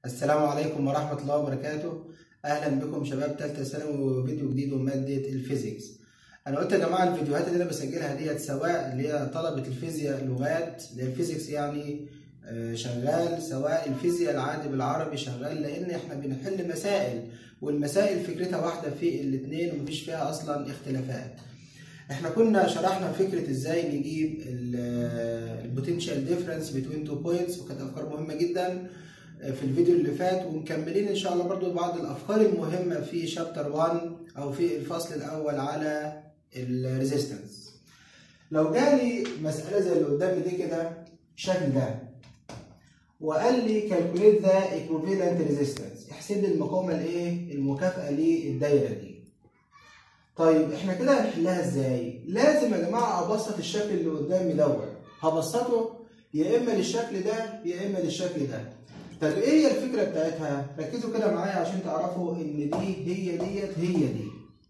السلام عليكم ورحمة الله وبركاته أهلا بكم شباب تالتة ثانوي وفيديو جديد ومادة الفيزيكس أنا قلت يا جماعة الفيديوهات اللي أنا بسجلها ديت سواء اللي هي طلبة الفيزياء لغات اللي هي الفيزيكس يعني آه، شغال سواء الفيزياء العادي بالعربي شغال لأن إحنا بنحل مسائل والمسائل فكرتها واحدة في الاتنين ومفيش فيها أصلا اختلافات احنا كنا شرحنا فكرة ازاي نجيب البوتنشال ديفرنس بين تو بوينتس وكانت افكار مهمة جدا في الفيديو اللي فات ومكملين ان شاء الله برضو بعض الافكار المهمة في شابتر 1 او في الفصل الاول على الريزيستنس لو جالي مسألة زي اللي قدامي دي كده الشكل ده وقال لي كالكوليت ذا ايكوفالنت ريزيستنس احسب لي المقاومة الايه المكافئة للدايرة دي طيب احنا كده هنحلها ازاي؟ لازم يا جماعه ابسط الشكل اللي قدامي دوت هبسطه يا اما للشكل ده يا اما للشكل ده. طب ايه هي الفكره بتاعتها؟ ركزوا كده معايا عشان تعرفوا ان دي هي ديت هي دي.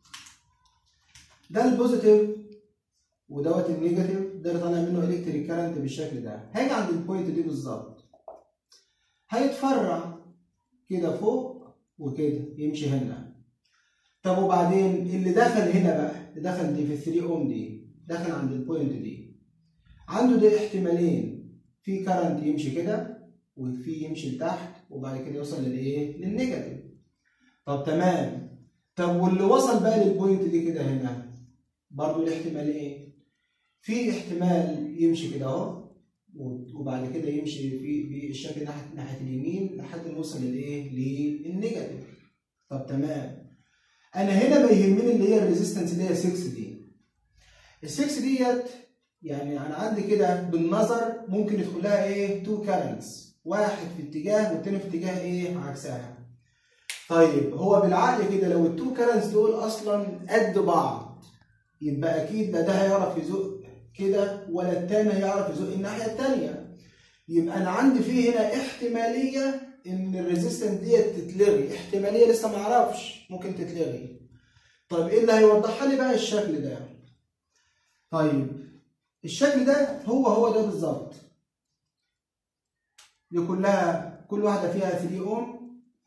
ده البوزيتيف ودوت النيجاتيف ده اللي طالع منه الكتريك كارنت بالشكل ده. هاجي عند البوينت دي بالظبط. هيتفرع كده فوق وكده يمشي هنا. طب وبعدين اللي دخل هنا بقى اللي دخل دي في ال 3 اوم دي دخل عند البوينت دي عنده ده احتمالين في كارنت يمشي كده وفي يمشي لتحت وبعد كده يوصل للايه؟ للنيجاتيف. طب تمام طب واللي وصل بقى للبوينت دي كده هنا برضه الاحتمالين في احتمال يمشي كده اهو وبعد كده يمشي في في الشكل ناحيه ناحيه اليمين لحد ما يوصل للايه؟ للنيجاتيف. طب تمام انا هنا ما يهمني اللي هي الريزيستنس اللي هي 6 دي ال 6 ديت يعني انا عندي كده بالنظر ممكن يدخل لها ايه تو كارنتس واحد في اتجاه والتاني في اتجاه ايه عكسها طيب هو بالعقل كده لو التو كارنتس دول اصلا قد بعض يبقى اكيد لا ده هيعرف يزق كده ولا التاني هيعرف يزق الناحيه التانيه يبقى انا عندي فيه هنا احتماليه ان الريزيستنس ديت تتلغي احتماليه لسه ما اعرفش ممكن تتلغي طيب ايه اللي هيوضحها لي بقى الشكل ده طيب الشكل ده هو هو ده بالظبط دي كلها كل واحده فيها 3 اوم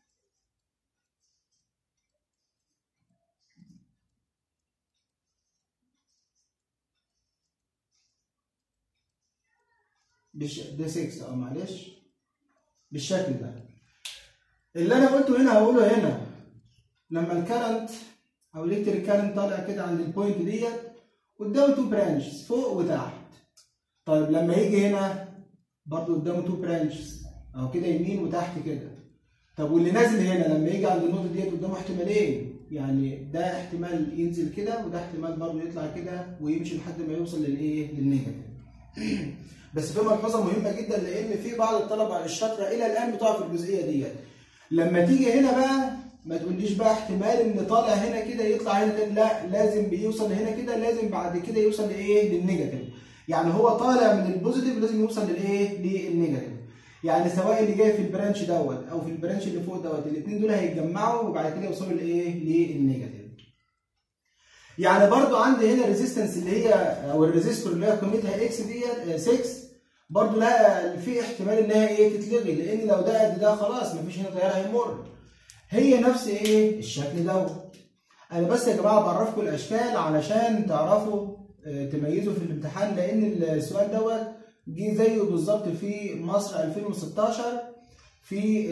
بش... ده 6 اه معلش بالشكل ده اللي انا قلته هنا هقوله هنا لما الكرنت او الكتريك كارنت طالع كده عند البوينت ديت قدامه تو برانشز فوق وتحت طيب لما يجي هنا برضه قدامه تو برانشز اهو كده يمين وتحت كده طب واللي نازل هنا لما يجي عند النقطه ديت قدامه احتمالين يعني ده احتمال ينزل كده وده احتمال برضه يطلع كده ويمشي لحد ما يوصل للايه للنيجاتيف بس في ملحوظه مهمه جدا لان في بعض الطلبه الشاطره الى الان بتقع في الجزئيه ديت لما تيجي هنا بقى ما تقوليش بقى احتمال ان طالع هنا كده يطلع هنا تاني لا لازم بيوصل هنا كده لازم بعد كده يوصل لايه للنيجاتيف يعني هو طالع من البوزيتيف لازم يوصل للايه للنيجاتيف يعني سواء اللي جاي في البرانش دوت او في البرانش اللي فوق دوت الاثنين دول هيتجمعوا وبعد كده يوصلوا لايه للنيجاتيف يعني برضو عندي هنا الريزيستنس اللي هي او الريزيستور اللي هي قيمتها اكس ديت 6 برضو لا في احتمال انها ايه تتلغي لان لو ده قد ده خلاص مفيش هنا تيار هيمر هي نفس ايه الشكل دوت انا بس يا جماعه بعرفكم الاشكال علشان تعرفوا تميزوا في الامتحان لان السؤال دوت جه زيه بالظبط في مصر 2016 في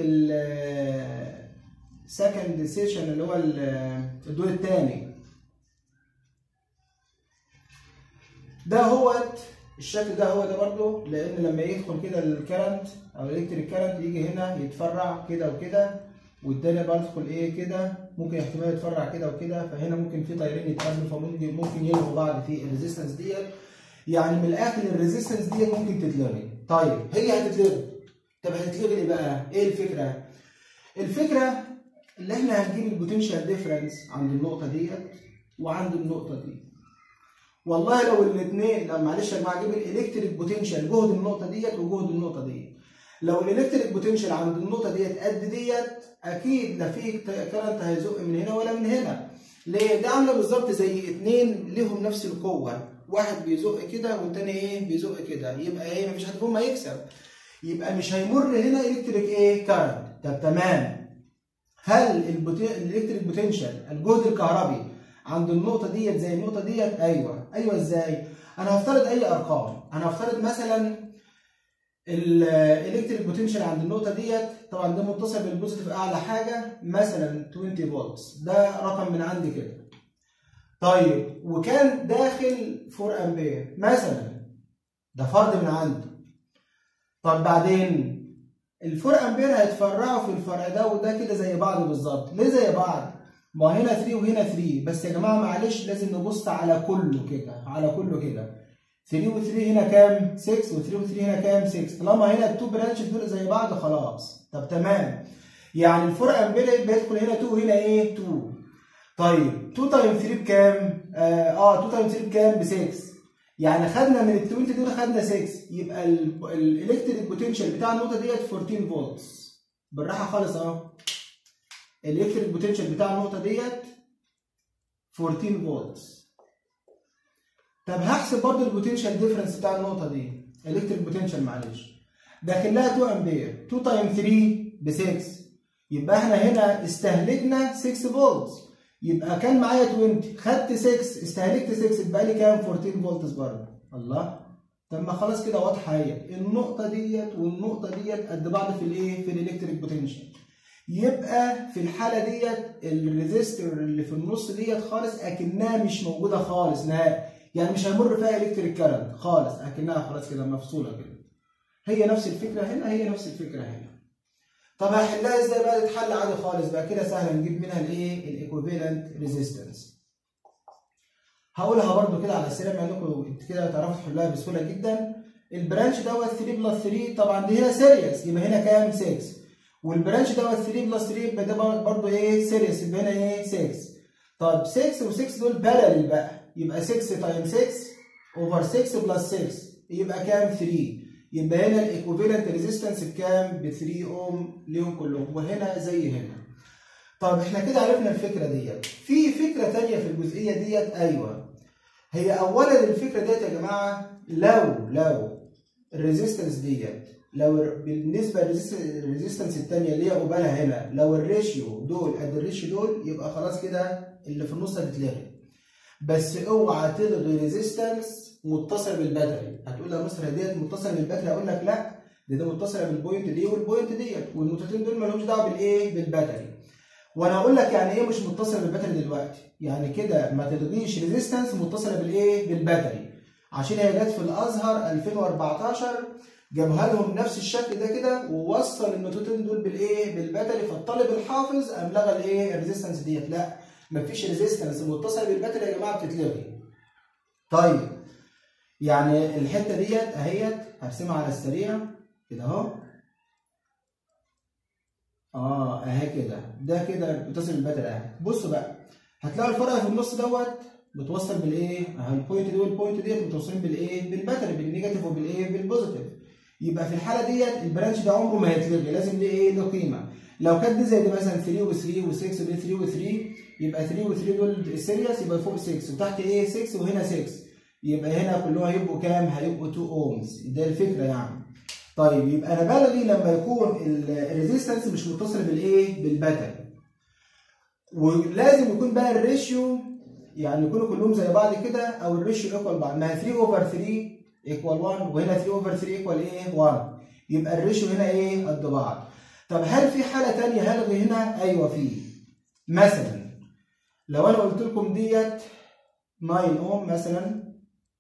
السكند سيشن اللي هو الدور الثاني ده هوت الشكل ده هو ده برضه لان لما يدخل كده الكرنت او الالكتريك كرنت يجي هنا يتفرع كده وكده والتاني برضه يدخل ايه كده ممكن احتمال يتفرع كده وكده فهنا ممكن في تيارين يتقابلوا فممكن ممكن يلغوا بعض في الريزيستنس ديت يعني من الاخر الريزيستنس ديت ممكن تتلغي طيب هي هتتلغي طب هتتلغي ليه بقى؟ ايه الفكره؟ الفكره اللي احنا هنجيب البوتنشال ديفرنس عند النقطه ديت وعند النقطه دي والله لو الاثنين لا معلش يا جماعه اجيب الالكتريك بوتنشال جهد النقطه ديت وجهد النقطه ديت لو الالكتريك بوتنشال عند النقطه ديت قد ديت اكيد لا في كرنت هيزق من هنا ولا من هنا ليه ده عامله بالظبط زي اثنين ليهم نفس القوه واحد بيزق كده والتاني ايه بيزق كده يبقى ايه مفيش حد فيهم هيكسب يبقى مش هيمر هنا الكتريك ايه كارنت طب تمام هل الالكتريك بوتنشال الجهد الكهربي عند النقطه ديت زي النقطه ديت ايوه ايوه ازاي انا هفترض اي ارقام انا هفترض مثلا الالكتريك بوتنشال عند النقطه ديت طبعا ده متصل بالبوزيتيف اعلى حاجه مثلا 20 فولتس ده رقم من عندي كده طيب وكان داخل 4 امبير مثلا ده فرض من عنده طب بعدين ال 4 امبير هيتفرعوا في الفرع ده وده كده زي بعض بالظبط ليه زي بعض ما هنا 3 وهنا 3 بس يا جماعه معلش لازم نبص على كله كده على كله كده 3 و 3 هنا كام 6 و 3 و 3 هنا كام 6 طالما هنا التو برانشز دول زي بعض خلاص طب تمام يعني ال 4 امبير بيدخل هنا 2 وهنا ايه 2 طيب 2 تايم 3 بكام اه 2 تايم 3 بكام ب 6 يعني خدنا من ال 20 دول خدنا 6 يبقى الالكتريك بوتنشال بتاع النقطه ديت 14 فولتس بالراحه خالص اهو الالكتريك بوتنشال بتاع النقطه ديت 14 فولتس طب هحسب برضو البوتنشال ديفرنس بتاع النقطه دي الكتريك بوتنشال معلش داخل لها 2 امبير 2 تايم 3 ب 6 يبقى احنا هنا استهلكنا 6 فولتس يبقى كان معايا 20 خدت 6 استهلكت 6 يبقى لي كام 14 فولتس برضه الله طب ما خلاص كده واضحه اهي النقطه ديت والنقطه ديت قد بعض في الايه في الالكتريك بوتنشال يبقى في الحاله ديت الريزيستور اللي في النص ديت خالص اكنها مش موجوده خالص نهائي يعني مش هيمر فيها الكتريك كارنت خالص اكنها خلاص كده مفصوله كده هي نفس الفكره هنا هي نفس الفكره هنا طب هحلها ازاي بقى تتحل عادي خالص بقى كده سهله نجيب منها الايه الايكوفالنت ريزيستنس هقولها برده كده على السريع مع انكم كده تعرفوا تحلوها بسهوله جدا البرانش دوت 3 بلس 3 طبعا دي هنا سيريس يبقى هنا كام 6 والبرانش دوت 3 بلس 3 يبقى ده برده ايه سيريس يبقى هنا ايه 6 طب 6 و6 دول بارلل بقى يبقى 6 تايم 6 اوفر 6 بلس 6 يبقى كام 3 يبقى هنا الايكوفالنت ريزيستنس بكام ب 3 اوم ليهم كلهم وهنا زي هنا طب احنا كده عرفنا الفكره ديت في فكره ثانيه في الجزئيه ديت ايوه هي اولا الفكره ديت يا جماعه لو لو الريزيستنس ديت لو بالنسبه للريزيستنس الثانيه اللي هي قبالها هنا لو الريشيو دول قد الريشيو دول يبقى خلاص كده اللي في النص هتتلغي بس اوعى تلغي ريزيستنس متصل بالباتري هتقول يا مستر ديت متصله بالباتري اقول لك لا دي ده متصله بالبوينت دي والبوينت ديت والنقطتين دول مالهمش دعوه بالايه بالباتري وانا اقول لك يعني ايه مش متصله بالباتري دلوقتي يعني كده ما تلغيش ريزيستنس متصله بالايه بالباتري عشان هي جت في الازهر 2014 جابها لهم نفس الشكل ده كده ووصل النقطتين دول بالايه بالباتري فالطالب الحافظ قام لغى الايه الريزيستنس ديت لا مفيش ريزيستنس متصله بالباتري يا جماعه بتتلغي طيب يعني الحته ديت اهيت هرسمها على السريع كده اهو اه اهي كده ده كده بتصل بالباتري اهي بصوا بقى هتلاقوا الفرع في النص دوت متوصل بالايه اهي البوينت دي والبوينت ديت متوصلين بالايه بالباتري بالنيجاتيف وبالايه بالبوزيتيف يبقى في الحاله ديت البرانش ده عمره ما هيتلغي لازم ليه ايه له قيمه لو كانت دي زي دي مثلا 3 و 3 و 6 ودي 3 و 3 يبقى 3 و 3 دول سيريس يبقى فوق 6 وتحت ايه 6 وهنا 6 يبقى هنا كلهم هيبقوا كام؟ هيبقوا 2 اومز ده الفكره يعني. طيب يبقى انا بلغي لما يكون الريزيستنس مش متصل بالايه؟ بالباتري. ولازم يكون بقى الريشيو يعني يكونوا كلهم زي بعض كده او الريشيو ايكوال بعض ما 3 اوفر 3 ايكوال 1 وهنا 3 اوفر 3 ايكوال ايه؟ 1 يبقى الريشيو هنا ايه؟ قد بعض. طب هل في حاله ثانيه هلغي هنا؟ ايوه في. مثلا لو انا قلت لكم ديت 9 اوم مثلا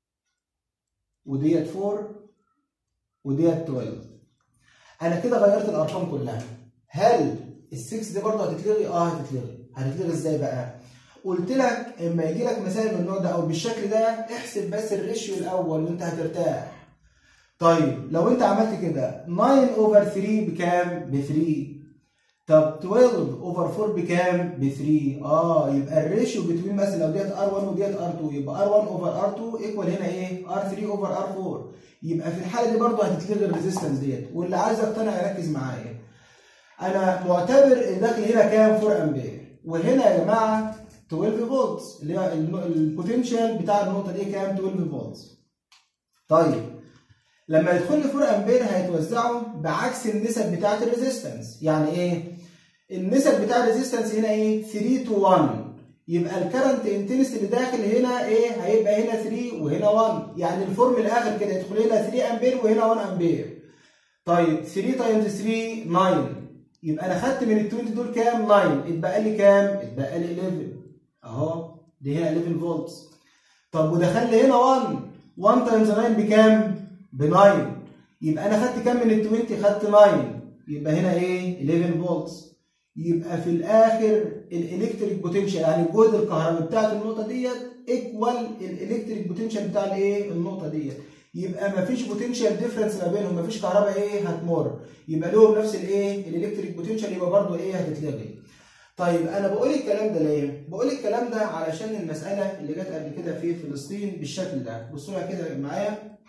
وديت 4 وديت 12 انا كده غيرت الارقام كلها هل ال6 دي برضه هتتلغي اه هتتلغي هتتلغي ازاي بقى قلت لك اما يجي لك مسائل من النوع ده او بالشكل ده احسب بس الريشيو الاول وانت هترتاح طيب لو انت عملت كده 9 اوفر 3 بكام ب 3 طب 12 اوفر 4 بكام ب 3 اه يبقى الريشيو بتوين مثلا لو ديت ار1 وديت ار2 يبقى ار1 اوفر ار2 ايكوال هنا ايه ار3 اوفر ار4 يبقى في الحاله دي برضه هتتلغي الريزيستنس ديت واللي عايز يقتنع يركز معايا انا معتبر الدخل هنا كام 4 امبير وهنا يا جماعه 12 فولتس اللي هي البوتنشال بتاع النقطه دي كام 12 فولتس طيب لما يدخل لي 4 امبير هيتوزعوا بعكس النسب بتاعه الريزيستنس يعني ايه النسب بتاع الريزيستنس هنا ايه 3 تو 1 يبقى الكرنت انتنس اللي داخل هنا ايه هيبقى هنا 3 وهنا 1 يعني الفورم الاخر كده يدخل هنا 3 امبير وهنا 1 امبير طيب 3 تايمز 3 9 يبقى انا خدت من ال 20 دول كام 9 اتبقى لي كام اتبقى لي 11 اهو دي هنا 11 فولتس طب ودخل لي هنا 1 1 تايمز 9 بكام ب 9 يبقى انا خدت كام من ال 20 خدت 9 يبقى هنا ايه 11 فولتس يبقى في الاخر الالكتريك بوتنشال يعني الجهد الكهربي بتاعت النقطه ديت ايكوال الالكتريك بوتنشال بتاع الايه النقطه ديت يبقى مفيش بوتنشال ديفرنس ما بينهم مفيش كهرباء ايه هتمر يبقى لهم نفس الايه الالكتريك بوتنشال يبقى برضو ايه هتتلغي طيب انا بقول الكلام ده ليه بقول الكلام ده علشان المساله اللي جت قبل كده في فلسطين بالشكل ده بصوا لها كده معايا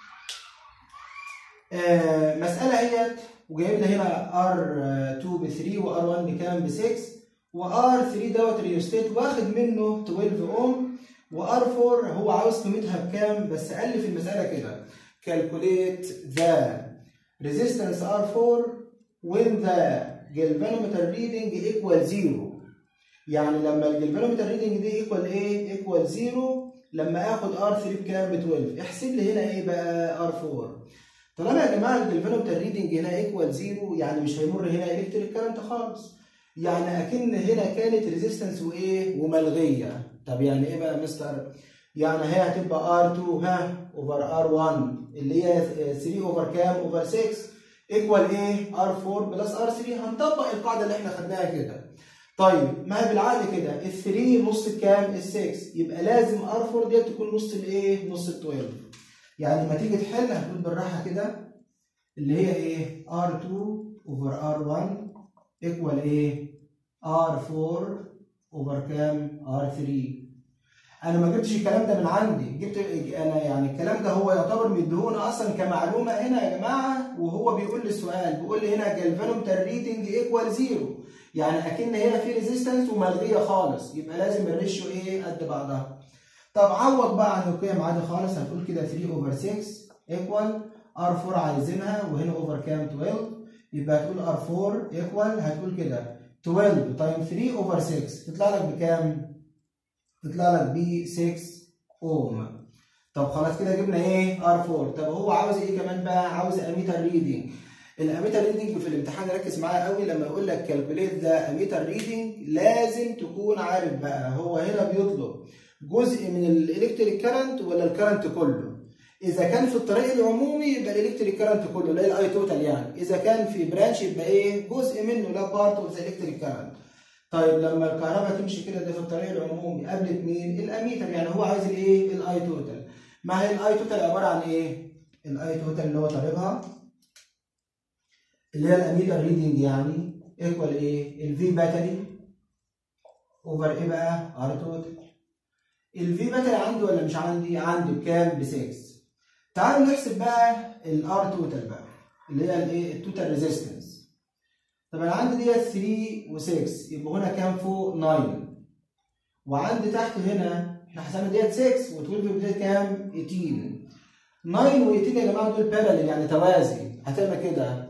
آه مساله هي وجايب لي هنا R2 ب 3 و R1 بكام ب 6 و R3 دوت ريوستيت واخد منه 12 اوم و R4 هو عاوز قيمتها بكام بس قال لي في المسألة كده calculate the resistance R4 when the galvanometer reading equal 0 يعني لما الجلفانومتر ريدنج دي equal ايه؟ equal 0 لما اخد R3 بكام ب 12 احسب لي هنا ايه بقى R4 طالما يا جماعه الجلفانومتر ريدنج هنا ايكوال زيرو يعني مش هيمر هنا الكتريك كارنت خالص يعني اكن هنا كانت ريزيستنس وايه وملغيه طب يعني ايه بقى يا مستر يعني هي هتبقى R2 ها اوفر R1 اللي هي 3 اوفر كام اوفر 6 ايكوال ايه R4 بلس R3 هنطبق القاعده اللي احنا خدناها كده طيب ما هي بالعقل كده ال 3 نص كام ال 6 يبقى لازم R4 ديت تكون نص الايه نص ال 12 يعني لما تيجي تحل هتقول بالراحه كده اللي هي ايه R2 over R1 equal ايه R4 over كام R3 انا ما جبتش الكلام ده من عندي جبت انا يعني الكلام ده هو يعتبر مديهونا اصلا كمعلومه هنا يا جماعه وهو بيقول لي السؤال بيقول لي هنا جالفانومتر ريدنج ايكوال زيرو يعني اكن هنا في ريزيستنس وملغيه خالص يبقى لازم الريشيو ايه قد بعضها طب عوض بقى عن القيم عادي خالص هتقول كده 3 اوفر 6 ايكوال ار4 عايزينها وهنا اوفر كام 12 يبقى هتقول ار4 ايكوال هتقول كده 12 تايم 3 اوفر 6 تطلع لك بكام؟ تطلع لك ب 6 اوم طب خلاص كده جبنا ايه؟ ار4 طب هو عاوز ايه كمان بقى؟ عاوز اميتر ريدنج الاميتر ريدنج في الامتحان ركز معايا قوي لما يقول لك كالكوليت ذا اميتر ريدنج لازم تكون عارف بقى هو هنا بيطلب جزء من الالكتريك كارنت ولا الكارنت كله اذا كان في الطريق العمومي يبقى الالكتريك كارنت كله اللي هي الاي توتال يعني اذا كان في برانش يبقى ايه جزء منه لا بارت اوف ذا الكتريك كارنت طيب لما الكهرباء تمشي كده ده في الطريق العمومي قابلت مين الاميتر يعني هو عايز الايه الاي توتال ما هي الاي توتال عباره عن ايه الاي توتال اللي هو طالبها اللي هي الاميتر ريدنج يعني ايكوال ايه الفي باتري اوفر ايه بقى ار توتال الفي باتري عندي ولا مش عندي؟ عندي بكام؟ ب 6. تعالوا نحسب بقى الار توتال بقى اللي هي الايه؟ التوتال ريزيستنس. طب انا عندي ديت 3 و6 يبقى هنا كام فوق؟ 9. وعندي تحت هنا احنا حسبنا ديت 6 و12 ديت كام؟ 18. 9 و18 يا جماعه دول باراليل يعني توازي هتعمل كده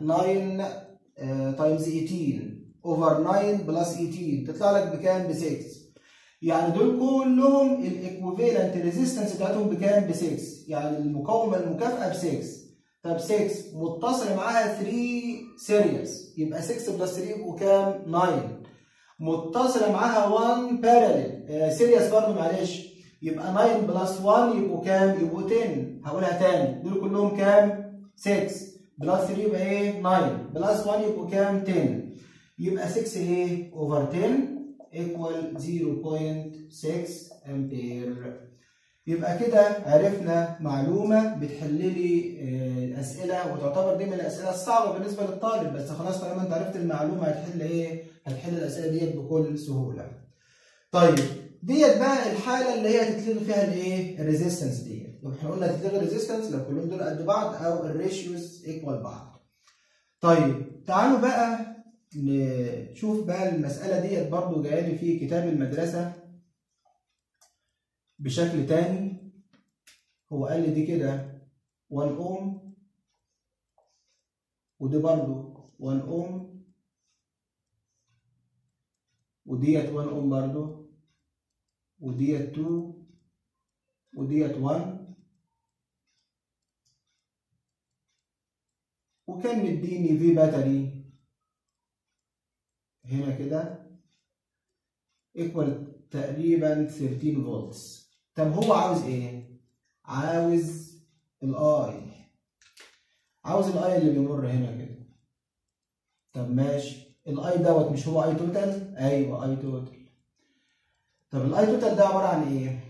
9 تايمز 18 اوفر 9 بلس 18 تطلع لك بكام؟ ب 6. يعني دول كلهم الايكوفالنت ريزيستنس بتاعتهم بكام؟ ب 6 يعني المقاومه المكافئه ب 6 طب 6 متصل معاها 3 سيريس يبقى 6 بلس 3 يبقوا كام؟ 9 متصله معاها 1 باراليل سيريس برضه معلش يبقى 9 بلس 1 يبقوا كام؟ يبقوا 10 هقولها تاني دول كلهم كام؟ 6 بلس 3 يبقى ايه؟ 9 بلس 1 يبقوا كام؟ 10 يبقى 6 ايه؟ اوفر 10 equal 0.6 امبير يبقى كده عرفنا معلومه بتحل لي الاسئله وتعتبر دي من الاسئله الصعبه بالنسبه للطالب بس خلاص طالما انت عرفت المعلومه هتحل ايه؟ هتحل الاسئله ديت بكل سهوله. طيب ديت بقى الحاله اللي هي هتتلغي فيها الايه؟ الريزيستنس ديت. يبقى احنا قلنا هتتلغي الريزيستنس لو كلهم دول قد بعض او الريشيوز ايكوال بعض. طيب تعالوا بقى نشوف بقى المسألة ديت برضو جاية لي في كتاب المدرسة بشكل تاني هو قال لي دي كده 1 اوم ودي برضو 1 اوم وديت 1 اوم برضو وديت 2 وديت 1 وكان مديني في باتري هنا كده ايكوال تقريبا 13 فولتس طب هو عاوز ايه؟ عاوز الاي عاوز الاي اللي بيمر هنا كده طب ماشي الاي دوت مش هو اي توتال؟ ايوه اي توتال طب الاي توتال ده عباره عن ايه؟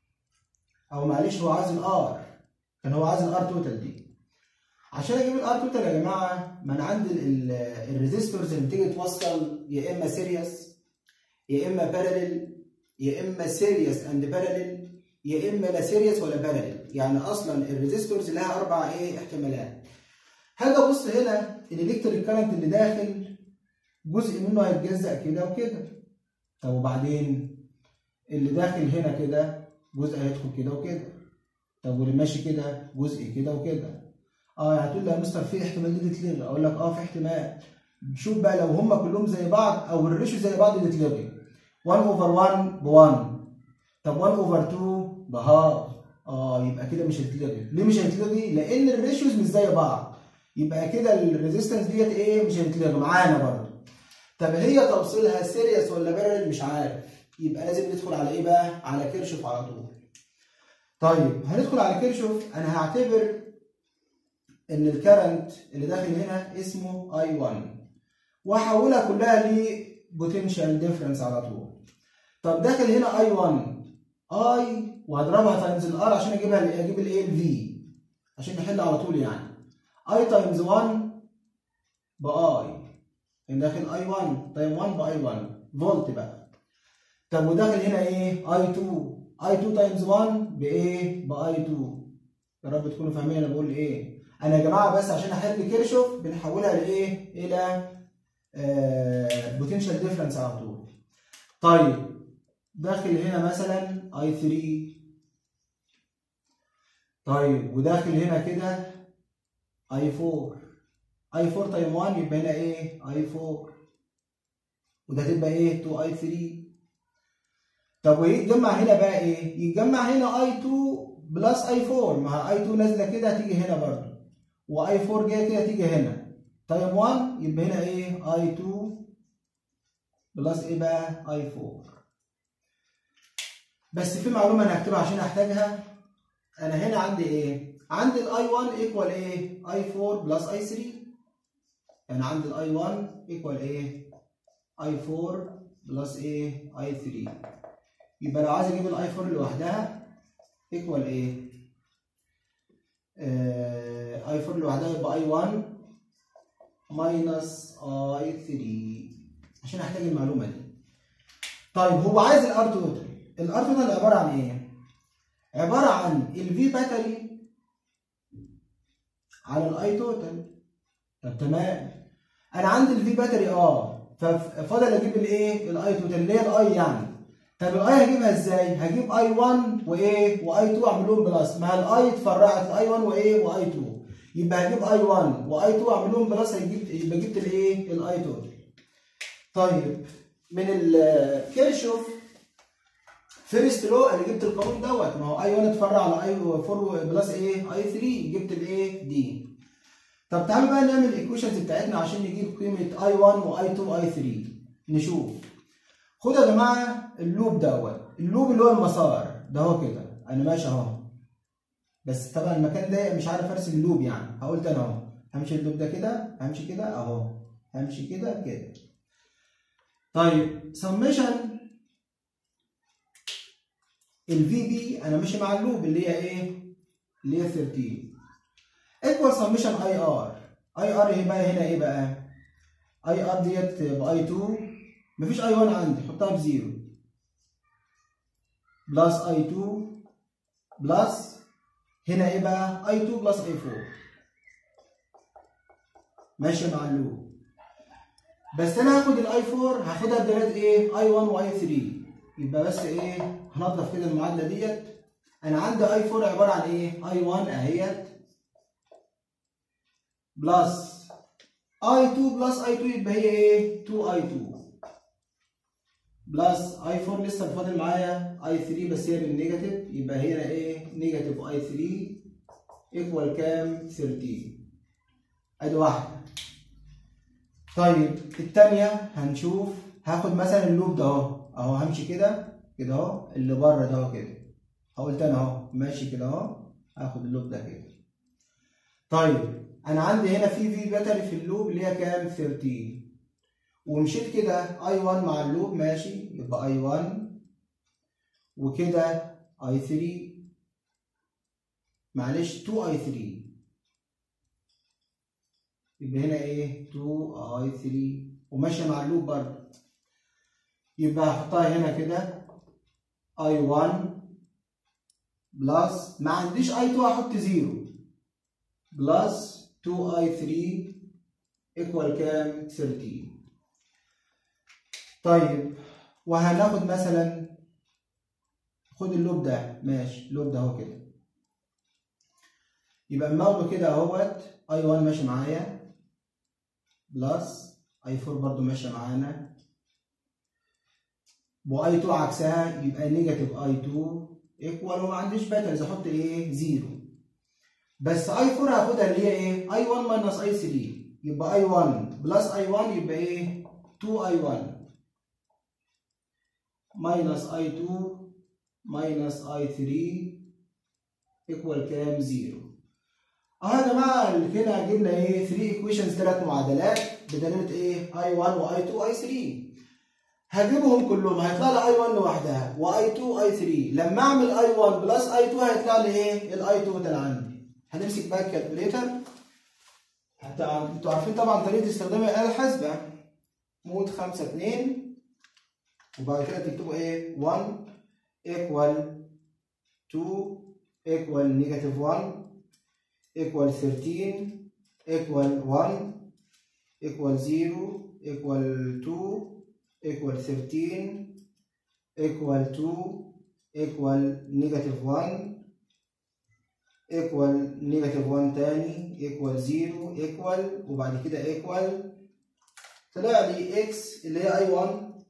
او معلش هو عايز الار كان هو عايز الار توتال دي عشان اجيب الار توتال يا جماعه ما انا عندي الريزيستورز اللي بتيجي توصل يا اما سيريس يا اما باراليل يا اما سيريس اند باراليل يا اما لا سيريس ولا باراليل يعني اصلا الريزيستورز لها اربع ايه احتمالات هاجي ابص هنا الالكتريك كارنت اللي داخل جزء منه هيتجزأ كده وكده طب وبعدين اللي داخل هنا كده جزء هيدخل كده وكده طب واللي ماشي كده جزء كده وكده اه هتقول لي يا مستر في احتمال دي تتلغي اقول لك اه في احتمال شوف بقى لو هم كلهم زي بعض او الريشيو زي بعض تتلغي 1 اوفر 1 ب 1 طب 1 اوفر 2 بهاف اه يبقى كده مش هتتلغي ليه مش هتتلغي لان الريشيوز مش زي بعض يبقى كده الريزيستنس ديت ايه مش هتتلغي معانا برضه طب هي توصيلها سيريس ولا بارل مش عارف يبقى لازم ندخل على ايه بقى على كيرشوف على طول طيب هندخل على كيرشوف انا هعتبر ان الكرنت اللي داخل هنا اسمه اي 1 واحولها كلها لبوتنشال ديفرنس على طول طب داخل هنا اي 1 اي وهضربها تايمز الار عشان اجيبها اجيب الايه الفي عشان نحل على طول يعني اي تايمز 1 باي يعني داخل اي 1 تايم 1 باي 1 فولت بقى طب وداخل هنا ايه اي 2 اي 2 تايمز 1 بايه باي 2 يا رب تكونوا فاهمين انا بقول ايه انا يا جماعه بس عشان احل كيرشوف بنحولها لايه الى بوتنشال ديفرنس على طول طيب داخل هنا مثلا اي 3 طيب وداخل هنا كده اي 4 اي 4 تايم 1 يبقى هنا ايه اي 4 وده تبقى ايه 2 اي 3 طب ويتجمع هنا بقى ايه يتجمع هنا اي 2 بلس اي 4 ما اي 2 نازله كده هتيجي هنا برضه واي 4 جايه كده تيجي هنا تايم 1 يبقى هنا ايه اي 2 بلس ايه بقى اي 4 بس في معلومه انا هكتبها عشان احتاجها انا هنا عندي ايه عندي الاي 1 ايكوال ايه اي 4 بلس اي 3 يعني عندي الاي 1 ايكوال ايه اي 4 بلس ايه اي 3 يبقى لو عايز اجيب الاي 4 لوحدها ايكوال ايه اي 4 لوحدها يبقى اي 1 ماينس اي 3 عشان احتاج المعلومه دي طيب هو عايز الار توتال الار توتال عباره عن ايه عباره عن الفي باتري على الاي توتال طب تمام انا عندي الفي باتري اه ففضل اجيب الايه الاي توتال اللي هي الاي يعني طب الاي هجيبها ازاي هجيب اي 1 وايه واي 2 اعمل لهم بلس ما الاي اتفرعت لاي 1 وايه واي 2 يبقى هجيب اي 1 واي 2 اعمل لهم بلس هيجيب يبقى جبت الايه الاي توتال طيب من الكيرشوف فيرست لو انا جبت القانون دوت ما هو اي 1 اتفرع على اي 4 بلس ايه اي 3 جبت الايه دي طب تعالوا بقى نعمل الايكويشنز بتاعتنا عشان نجيب قيمه اي 1 واي 2 واي 3 نشوف خدوا يا جماعه اللوب دوت اللوب اللي هو المسار ده هو كده انا ماشي اهو بس طبعا المكان ده مش عارف ارسم اللوب يعني قلت انا اهو همشي اللوب ده كده همشي كده اهو همشي كده كده طيب سميشن الفي بي انا ماشي مع اللوب اللي هي ايه اللي هي 13 ايكوال سميشن اي ار اي ار ايه بقى هنا ايه بقى اي ار ديت باي 2 مفيش اي 1 عندي حطها بزيرو بلس اي 2 بلس هنا ايه بقى اي 2 بلس اي 4 ماشي مع اللوب بس انا هاخد الاي 4 هاخدها بدلات ايه اي 1 واي 3 يبقى بس ايه هنضف كده المعادله ديت انا عندي اي 4 عباره عن ايه اي 1 اهيت بلس اي 2 بلس اي 2 يبقى هي ايه 2 اي 2 بلس اي 4 لسه فاضل معايا اي 3 بس هي بالنيجاتيف يبقى هنا ايه نيجاتيف اي 3 ايكوال كام 13 ادي واحده طيب الثانيه هنشوف هاخد مثلا اللوب ده اهو اهو همشي كده كده اهو اللي بره ده اهو كده هقول تاني اهو ماشي كده اهو هاخد اللوب ده كده طيب انا عندي هنا في في باتري في اللوب اللي هي كام 13 ومشيت كده اي 1 مع اللوب ماشي يبقى اي 1 وكده اي 3 معلش 2 اي 3 يبقى هنا ايه 2 اي 3 وماشيه مع اللوب برضه يبقى هحطها هنا كده اي 1 بلس ما عنديش اي 2 احط زيرو بلس 2 اي 3 ايكوال كام 13 طيب وهناخد مثلا خد اللوب ده ماشي اللوب ده اهو كده يبقى الموضوع كده اهوت اي 1 ماشي معايا بلس اي 4 برضو ماشيه معانا واي 2 عكسها يبقى نيجاتيف اي 2 ايكوال وما عنديش باترز احط ايه زيرو بس اي 4 هاخدها اللي هي ايه اي 1 ماينس اي 3 يبقى اي 1 بلس اي 1 يبقى ايه 2 اي 1 ماينس اي 2 ماينس اي 3 ايكوال كام زيرو اهو يا جماعه اللي كده جبنا ايه 3 ايكويشنز ثلاث معادلات بدلاله ايه اي 1 واي 2 واي 3 هجيبهم كلهم هيطلع لي اي 1 لوحدها واي 2 اي 3 لما اعمل اي 1 بلس اي 2 هيطلع لي ايه الاي توتال عندي هنمسك بقى الكالكوليتر حتى انتوا عارفين طبعا طريقه استخدام الاله الحاسبه مود 5 2 وبعد كده تكتبوا ايه 1 ايكوال 2 ايكوال نيجاتيف 1 equal 13 equal 1 equal 0 equal 2 equal 13 equal 2 equal negative 1 equal negative 1 تاني equal 0 equal وبعد كده equal طلع لي x اللي هي i1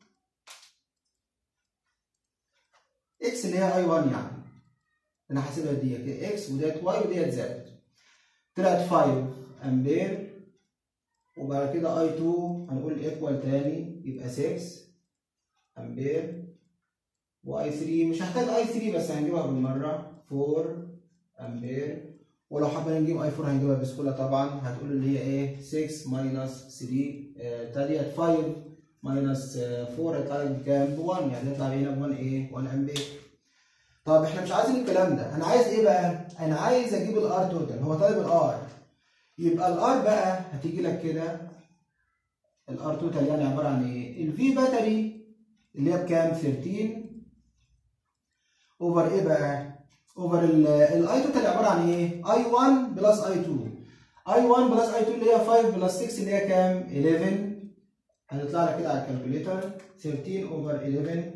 x اللي هي i1 يعني انا حاسبها دي x وديت y وديت z طلعت 5 امبير وبعد كده اي 2 هنقول ايكوال تاني يبقى 6 امبير واي 3 مش هحتاج اي 3 بس هنجيبها بالمره 4 امبير ولو حبينا نجيب اي 4 هنجيبها بسهوله طبعا هتقول اللي هي ايه 6 ماينس 3 تالية 5 ماينس 4 يطلع لي بكام؟ ب 1 يعني يطلع هنا ب 1 ايه؟ 1 امبير طب احنا مش عايزين الكلام ده انا عايز ايه بقى انا عايز اجيب الار توتال هو طالب الار يبقى الار بقى هتيجي لك كده الار توتال يعني عباره عن ايه الفي باتري اللي هي بكام 13 اوفر ايه بقى اوفر الاي توتال عباره عن ايه اي 1 بلس اي 2 اي 1 بلس اي 2 اللي هي 5 بلس 6 اللي هي كام 11 هتطلع لك كده على الكالكوليتر 13 اوفر 11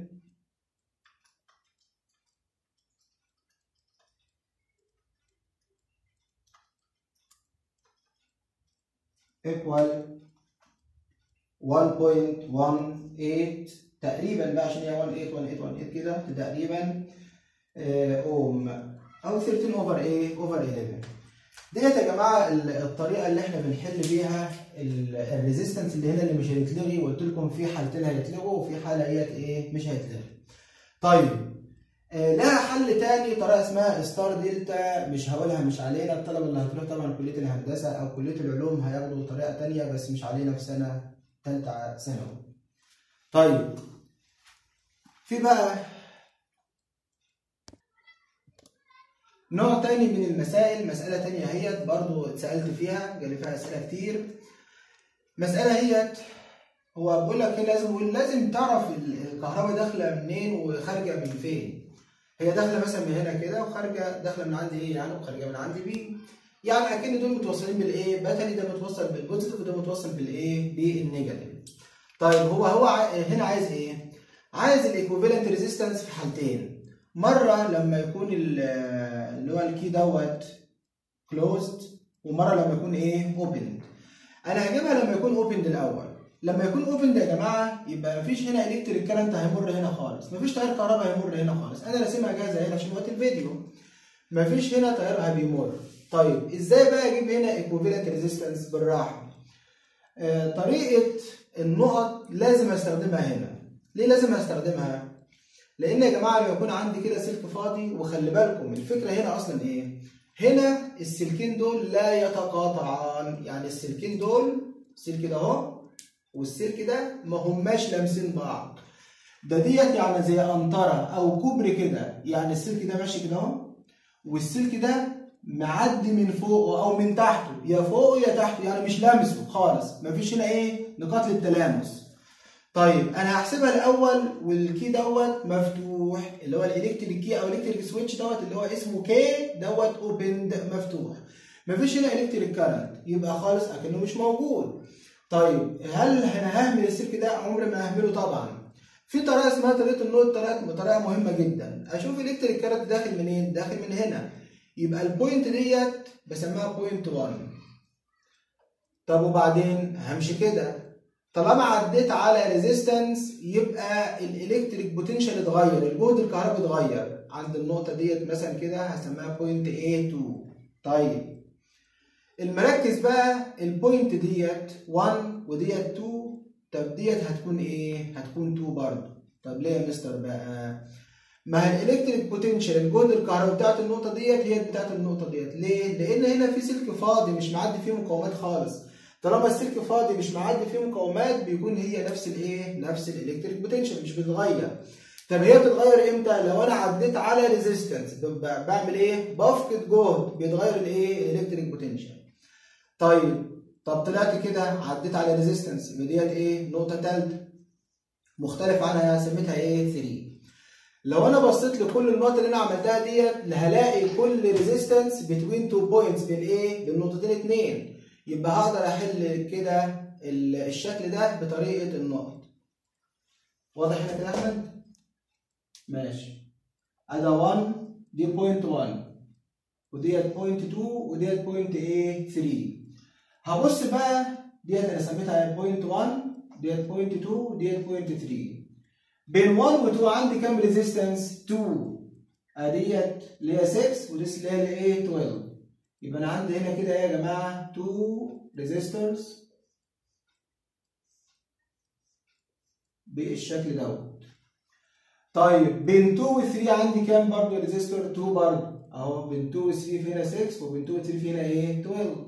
equal 1.18 تقريبا بقى عشان هي 181818 كده تقريبا اوم او 13 اوفر ايه اوفر 11 ديت يا جماعه الطريقه اللي احنا بنحل بيها الريزيستنس اللي هنا اللي مش هيتلغي وقلت لكم في حالتين هيتلغوا وفي حاله هي ايه مش هيتلغي طيب آه لها حل تاني طريقه اسمها ستار دلتا مش هقولها مش علينا الطلبه اللي هتروح طبعا كليه الهندسه او كليه العلوم هياخدوا طريقه تانيه بس مش علينا في سنه ثالثه ثانوي. طيب في بقى نوع تاني من المسائل مسألة تانية هي برضو اتسألت فيها جالي فيها أسئلة كتير مسألة هي هو بيقول لك لازم لازم تعرف الكهرباء داخلة منين وخارجة من فين هي داخله مثلا من هنا كده وخارجه داخله من عندي ايه يعني وخارجه من عندي بي يعني اكن دول متوصلين بالايه باتري ده متوصل بالبوزيتيف وده متوصل بالايه بالنيجاتيف طيب هو هو هنا عايز ايه عايز الايكوفالنت ريزيستنس في حالتين مره لما يكون اللي هو الكي دوت كلوزد ومره لما يكون ايه اوبن انا هجيبها لما يكون اوبند الاول لما يكون اوبند يا جماعه يبقى مفيش هنا الكتريك كارنت هيمر هنا خالص مفيش تيار كهرباء هيمر هنا خالص انا راسمها جاهزه هنا عشان وقت الفيديو مفيش هنا تيار بيمر طيب ازاي بقى اجيب هنا ايكوفالنت ريزيستنس بالراحه آه طريقه النقط لازم استخدمها هنا ليه لازم استخدمها لان يا جماعه لما يكون عندي كده سلك فاضي وخلي بالكم الفكره هنا اصلا ايه هنا السلكين دول لا يتقاطعان يعني السلكين دول السلك ده اهو والسلك ده ما هماش لامسين بعض ده ديت يعني زي قنطره او كوبري كده يعني السلك ده ماشي كده اهو والسلك ده معدي من فوقه او من تحته يا فوقه يا تحته يعني مش لامسه خالص مفيش هنا ايه نقاط للتلامس طيب انا هحسبها الاول والكي دوت مفتوح اللي هو الالكتريك كي او الكتريك سويتش دوت اللي هو اسمه كي دوت اوبند مفتوح مفيش هنا الكتريك كارنت يبقى خالص اكنه مش موجود طيب هل انا ههمل السلك ده عمري ما ههمله طبعا في طريقه اسمها طريقه النوت طريقه طريقه مهمه جدا اشوف الالكتريك كارنت داخل منين داخل من هنا يبقى البوينت ديت بسميها بوينت 1 طب وبعدين همشي كده طالما عديت على ريزيستنس يبقى الالكتريك بوتنشال اتغير الجهد الكهربي اتغير عند النقطه ديت مثلا كده هسميها بوينت A2 طيب المركز بقى البوينت ديت 1 وديت 2 طب ديت هتكون ايه هتكون 2 برضه طب ليه يا مستر بقى ما هي الالكتريك بوتنشال الجهد الكهربي بتاعت النقطه ديت هي بتاعت النقطه ديت ليه لان هنا في سلك فاضي مش معدي فيه مقاومات خالص طالما السلك فاضي مش معدي فيه مقاومات بيكون هي نفس الايه نفس الالكتريك بوتنشال مش بتتغير طب هي بتتغير امتى لو انا عديت على ريزيستنس بعمل ايه بفقد جهد بيتغير الايه الالكتريك بوتنشال طيب طب طلعت كده عديت على ريزيستنس يبقى ديت ايه نقطه ثالثه مختلف عنها سميتها ايه 3 لو انا بصيت لكل النقط اللي انا عملتها ديت هلاقي كل ريزيستنس بين 2 بوينتس بين ايه بين نقطتين اتنين يبقى هقدر احل كده الشكل ده بطريقه النقط واضح هنا كده يا احمد ماشي ادا 1 دي بوينت 1 وديت بوينت 2 وديت بوينت ايه 3 هبص بقى ديت انا سميتها بوينت 1 ديت بوينت 2 ديت بوينت 3 بين 1 و 2 عندي كام ريزيستنس 2 اديت اللي هي 6 ودي اللي هي ايه 12 يبقى انا عندي هنا كده ايه يا جماعه 2 ريزيستورز بالشكل دوت طيب بين 2 و 3 عندي كام برضه ريزيستور 2 برضه اهو بين 2 و 3 في هنا 6 وبين 2 و 3 في هنا ايه 12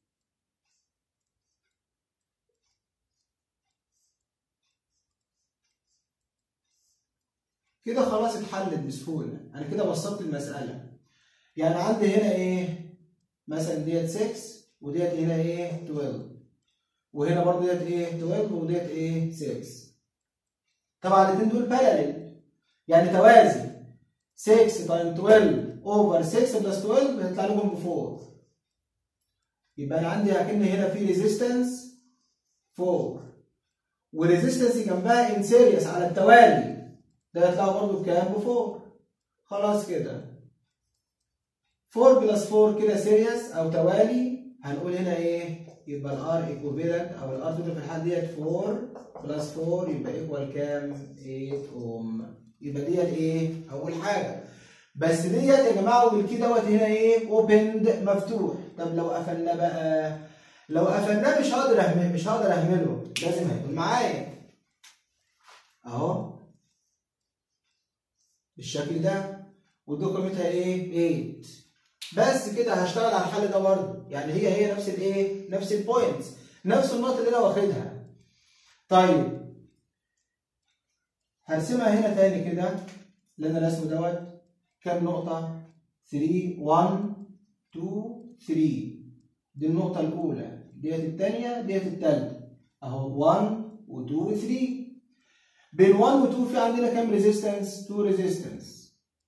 كده خلاص اتحلت بسهوله انا كده بسطت المساله يعني عندي هنا ايه مثلا ديت 6 وديت هنا ايه 12 وهنا برضه ديت ايه 12 وديت ايه 6 طبعا الاثنين دول باراليل يعني توازي 6 تايم 12 اوفر 6 بلس 12 هيطلع لهم ب 4 يبقى انا عندي اكن هنا في ريزيستنس 4 وريزيستنس جنبها ان سيريس على التوالي ده يطلع برضه بكام؟ ب 4 خلاص كده 4 بلس 4 كده سيريس او توالي هنقول هنا ايه؟ يبقى الار ايكوفالنت او الار توتال في الحاله ديت 4 بلس 4 يبقى ايكوال كام؟ 8 اوم يبقى ديت ايه؟ اول حاجه بس ديت يا جماعه والكي دوت هنا ايه؟ اوبند مفتوح طب لو قفلناه بقى لو قفلناه مش هقدر اهمله مش هقدر اهمله لازم هيكون معايا اهو بالشكل ده ودي قيمتها ايه؟ 8 بس كده هشتغل على الحل ده برضه يعني هي هي نفس الايه؟ نفس البوينتس نفس النقطه اللي انا واخدها طيب هرسمها هنا تاني كده اللي انا رسمه دوت كام نقطه؟ 3 1 2 3 دي النقطه الاولى ديت الثانيه ديت الثالثه اهو 1 و2 و 3 بين 1 و 2 في عندنا كام ريزيستنس؟ 2 ريزيستنس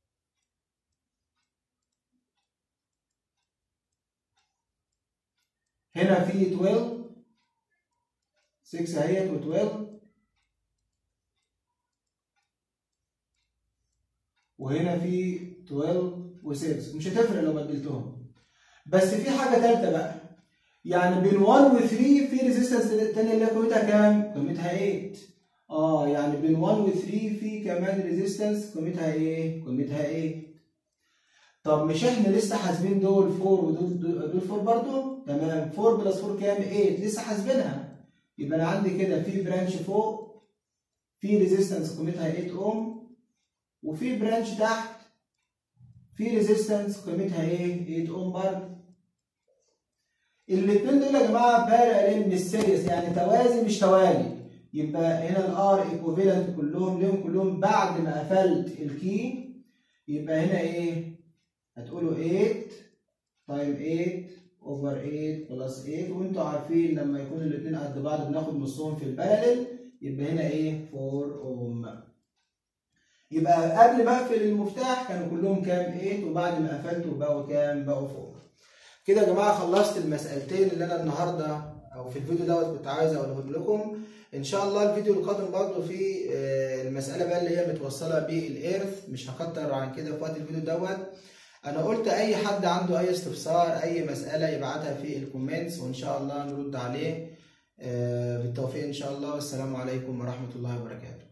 هنا في 12 6 اهيت و12 وهنا في 12 و6 مش هتفرق لو بدلتهم بس في حاجه ثالثه بقى يعني بين 1 و 3 في ريزيستنس تانية اللي هي قيمتها كام؟ قيمتها 8 اه يعني بين 1 و 3 في كمان ريزيستنس قيمتها ايه؟ قيمتها 8 طب مش احنا لسه حاسبين دول 4 ودول دول 4 برضه؟ تمام 4 بلس 4 كام؟ 8 لسه حاسبينها يبقى انا عندي كده في برانش فوق في ريزيستنس قيمتها 8 اوم وفي برانش تحت في ريزيستنس قيمتها ايه؟ 8 اوم برضه الاثنين دول يا جماعه بارالين مش سيريس يعني توازي مش توالي يبقى هنا الار ايكوفالنت كلهم ليهم كلهم بعد ما قفلت الكي يبقى هنا ايه؟ هتقولوا 8 تايم 8 اوفر 8 بلس 8 وانتوا عارفين لما يكون الاثنين قد بعض بناخد نصهم في الباراليل يبقى هنا ايه 4 اوم يبقى قبل ما اقفل المفتاح كانوا كلهم كام 8 وبعد ما قفلته بقوا كام بقوا 4 كده يا جماعه خلصت المسألتين اللي انا النهارده او في الفيديو دوت كنت عايز اقولهم لكم ان شاء الله الفيديو القادم برضه في المساله بقى اللي هي متوصله بالايرث مش هكتر عن كده في وقت الفيديو دوت انا قلت اي حد عنده اي استفسار اي مساله يبعتها في الكومنتس وان شاء الله نرد عليه بالتوفيق ان شاء الله والسلام عليكم ورحمه الله وبركاته